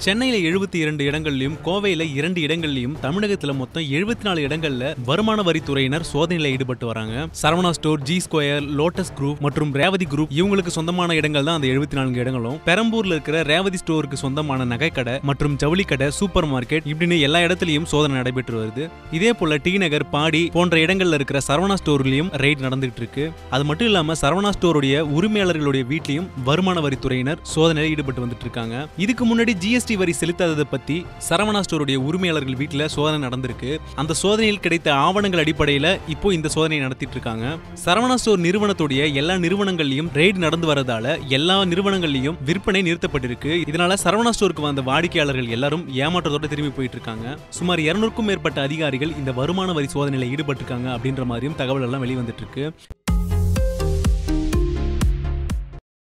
சென்னையில எழுபத்தி இரண்டு இடங்கள்லயும் கோவையில இரண்டு இடங்கள்லயும் தமிழகத்துல மொத்தம் எழுபத்தி நாலு இடங்கள்ல வருமான வரித்துறையினர் சோதனையில ஈடுபட்டு வராங்க Saravana store G square Lotus group மற்றும் ரேவதி குரூப் இவங்களுக்கு சொந்தமான இடங்கள் தான் அந்த எழுபத்தி நான்கு இடங்களும் பெரம்பூர்ல இருக்கிற ரேவதி ஸ்டோருக்கு சொந்தமான நகைக்கடை மற்றும் ஜவுளி கடை சூப்பர் மார்க்கெட் இப்படின்னு எல்லா இடத்துலயும் சோதனை நடைபெற்று வருது இதே போல டி நகர் பாடி போன்ற இடங்கள்ல இருக்கிற சரவணா ஸ்டோர்லயும் ரெய்ட் நடந்துகிட்டு இருக்கு அது மட்டும் இல்லாம சரவணா ஸ்டோருடைய உரிமையாளர்களுடைய வீட்லயும் வருமான வரித்துறையினர் சோதனையில் ஈடுபட்டு வந்துட்டு இருக்காங்க இதுக்கு முன்னாடி ஜிஎஸ்டி வரி செலுத்தாததை பத்தி சரவணா ஸ்டோருடைய உரிமையாளர்கள் வீட்டுல சோதனை நடந்திருக்கு அந்த சோதனையில் கிடைத்த ஆவணங்கள் அடிப்படையில இப்போ இந்த சோதனையை நடத்திட்டு இருக்காங்க சரவணா ஸ்டோர் நிறுவனத்துடைய எல்லா நிறுவனங்கள்லயும் ரெய்டு நடந்து வரதால எல்லா நிறுவனங்கள்லயும் விற்பனை நிறுத்தப்பட்டிருக்கு இதனால சரவணா ஸ்டோருக்கு வந்த வாடிக்கையாளர்கள் எல்லாரும் ஏமாற்றத்தோட திரும்பி போயிட்டு இருக்காங்க சுமார் இருநூறுக்கும் மேற்பட்ட அதிகாரிகள் இந்த வருமான வரி சோதனையில ஈடுபட்டிருக்காங்க அப்படின்ற மாதிரியும் தகவல் எல்லாம் வெளிவந்துட்டு இருக்கு